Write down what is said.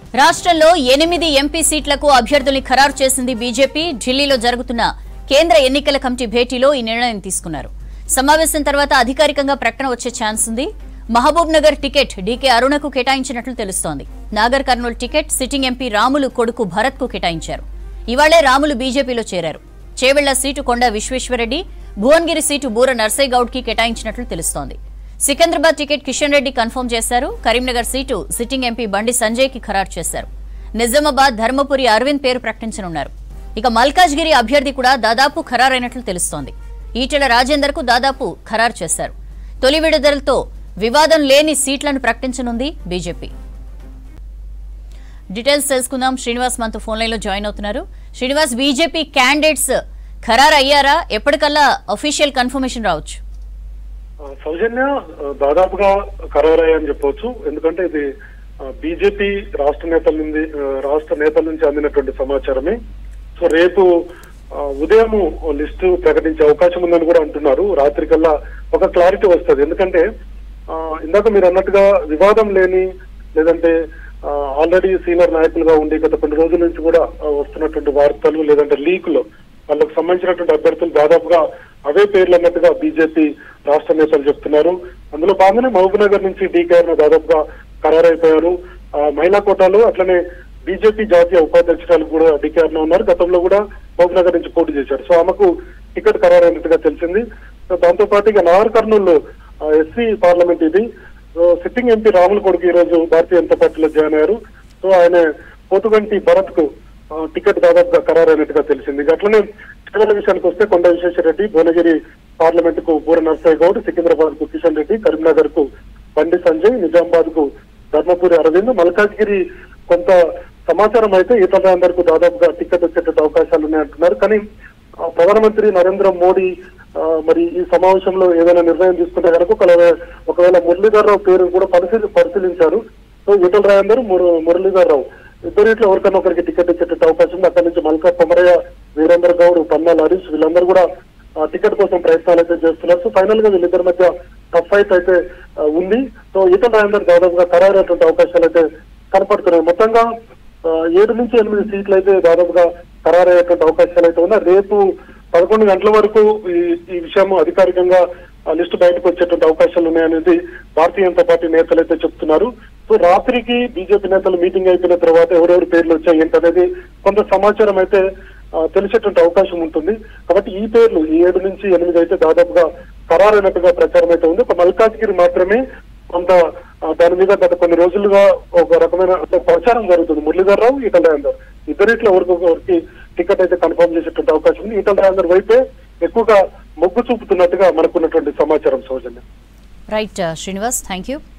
రాష్ట్రంలో ఎనిమిది ఎంపీ సీట్లకు అభ్యర్థుల్ని ఖరారు చేసింది బీజేపీ ఢిల్లీలో జరుగుతున్న కేంద్ర ఎన్నికల కమిటీ భేటీలో ఈ నిర్ణయం తీసుకున్నారు సమావేశం తర్వాత అధికారికంగా ప్రకటన వచ్చే ఛాన్స్ ఉంది మహబూబ్ నగర్ టికెట్ డీకే అరుణకు కేటాయించినట్లు తెలుస్తోంది Nagarkurnool ticket sitting MP Ramulu కొడుకు భరత్ కు కేటాయించారు ఇవాళే రాములు బీజేపీలో చేరారు చేవెళ్ల సీటు కొండ విశ్వేశ్వరరెడ్డి భువన్గిరి సీటు బూర నర్సయ్య గౌడ్ కి కేటాయించినట్లు తెలుస్తోంది సికింద్రాబాద్ టికెట్ కిషన్ రెడ్డి కన్ఫర్మ్ చేశారు కరీంనగర్ సీటు సిట్టింగ్ ఎంపీ బండి సంజయ్ కి ఖరారు చేశారు నిజామాబాద్ ధర్మపురి అరవింద్ పేరు ప్రకటించనున్నారు ఇక మల్కాజ్గిరి అభ్యర్థి కూడా దాదాపు ఖరారైనట్లు తెలుస్తోంది ఈటెల రాజేందర్ కు దాదాపు ఖరారు చేశారు తొలి విడుదలతో వివాదం లేని సీట్లను ప్రకటించనుంది బీజేపీ డీటెయిల్స్ తెలుసుకుందాం శ్రీనివాస్ మనతో ఫోన్ లైన్ లో జాయిన్ అవుతున్నారు శ్రీనివాస్ బీజేపీ క్యాండిడేట్స్ ఖరారు అయ్యారా ఎప్పటికల్లా అఫీషియల్ కన్ఫర్మేషన్ రావచ్చు ఆ, సౌజన్య ఆ, దాదాపుగా ఖరారయ్యని చెప్పవచ్చు ఎందుకంటే ఇది బీజేపీ రాష్ట్ర నేతల నుండి ఆ, రాష్ట్ర నేతల నుంచి అందినటువంటి సమాచారమే సో రేపు ఆ, ఉదయం లిస్టు ప్రకటించే అవకాశం ఉందని కూడా అంటున్నారు రాత్రి కల్లా ఒక క్లారిటీ వస్తుంది ఎందుకంటే ఆ, ఇందాక మీరు అన్నట్టుగా వివాదం లేని లేదంటే ఆల్రెడీ సీనియర్ నాయకులుగా ఉండి గత కొన్ని రోజుల నుంచి కూడా ఆ, వస్తున్నటువంటి వార్తలు లేదంటే లీకులు వాళ్ళకు సంబంధించినటువంటి అభ్యర్థులు దాదాపుగా అవే పేర్లు అన్నట్టుగా బీజేపీ రాష్ట్ర నేతలు చెప్తున్నారు అందులో భాగంగానే మహబూబ్ నగర్ నుంచి డీకేఆర్ దాదాపుగా ఖరారైపోయారు ఆ, మహిళా కోటాలో అట్లనే బీజేపీ జాతీయ ఉపాధ్యక్షురాలు కూడా డీకేఆర్ లో ఉన్నారు గతంలో కూడా మహబూబ్ నగర్ నుంచి పోటీ చేశారు సో ఆమెకు టికెట్ ఖరారైనట్టుగా తెలిసింది సో దాంతో పాటు ఇక నాగర్ కర్నూలు ఎస్సీ పార్లమెంట్ ఇది సో సిట్టింగ్ ఎంపీ రాముల కొడుకు ఈ రోజు భారతీయ జనతా పార్టీలో జాయిన్ అయ్యారు సో ఆయన పోతుగంటి భరత్ కు ఆ, టికెట్ దాదాపుగా ఖరారైనట్టుగా తెలిసింది ఇక అట్లనే టికెట్ల విషయానికి వస్తే కొండ విశ్వేశ్వరరెడ్డి భువనగిరి పార్లమెంట్ కు బూర నర్సయ్య గౌడ్ సికింద్రాబాద్ కు కిషన్ రెడ్డి కరీంనగర్ కు బండి సంజయ్ నిజామాబాద్ కు ధర్మపురి అరవింద్ మల్కాజ్గిరి కొంత సమాచారం అయితే ఈతల అందరికీ దాదాపుగా టికెట్ వచ్చేటట్టు అవకాశాలు ఉన్నాయంటున్నారు కానీ ఆ, ప్రధానమంత్రి నరేంద్ర మోడీ ఆ, మరి ఈ సమావేశంలో ఏదైనా నిర్ణయం తీసుకుంటే కనుక ఒకవేళ ఒకవేళ మురళీధర్ రావు పేరు కూడా పరిశీలి పరిశీలించారు సో ఈటల రాజేందర్ ముర- మురళీధర్ రావు ఇద్దరిట్లో ఎవరికైనా ఒకరికి టికెట్ ఇచ్చేటట్టు అవకాశం ఉంది అక్కడి నుంచి మల్కా కొమరయ్య వీరేంద్ర గౌడ్ పన్నాల హరీష్ వీళ్ళందరూ కూడా ఆ, టికెట్ కోసం ప్రయత్నాలు అయితే చేస్తున్నారు సో ఫైనల్ గా వీళ్ళిద్దరి మధ్య టఫ్ ఫైట్ అయితే ఆ, ఉంది సో ఈటల రాజేందర్ దాదాపుగా ఖరారైనటువంటి అవకాశాలు అయితే కనపడుతున్నాయి మొత్తంగా ఆ, ఏడు నుంచి ఎనిమిది సీట్లు అయితే దాదాపుగా ఖరారయ్యేటువంటి అవకాశాలు అయితే ఉన్నాయి రేపు పదకొండు గంటల వరకు ఈ ఈ విషయం అధికారికంగా ఆ లిస్టు బయటకు వచ్చేటువంటి అవకాశాలు ఉన్నాయనేది భారతీయ జనతా పార్టీ నేతలు అయితే చెప్తున్నారు సో రాత్రికి బీజేపీ నేతలు మీటింగ్ అయిపోయిన తర్వాత ఎవరెవరి పేర్లు వచ్చాయి ఏంటనేది కొంత సమాచారం అయితే ఆ, తెలిసేటువంటి అవకాశం ఉంటుంది కాబట్టి ఈ పేర్లు ఈ ఏడు నుంచి ఎనిమిది అయితే దాదాపుగా ఖరారైనట్టుగా ప్రచారం అయితే ఉంది ఒక మల్కాజ్గిరి మాత్రమే కొంత ఆ, దాని మీద గత కొన్ని రోజులుగా ఒక రకమైన అంటే ప్రచారం జరుగుతుంది మురళీధర్ రావు ఈటల రాజేందర్ ఇద్దరిట్లో ఎవరికొకరికి టికెట్ అయితే కన్ఫర్మ్ చేసేటువంటి అవకాశం ఉంది ఈటల రాజేందర్ వైపే ఎక్కువగా మొగ్గు చూపుతున్నట్టుగా మనకున్నటువంటి సమాచారం సౌజన్యం రైట్ శ్రీనివాస్ థ్యాంక్ యూ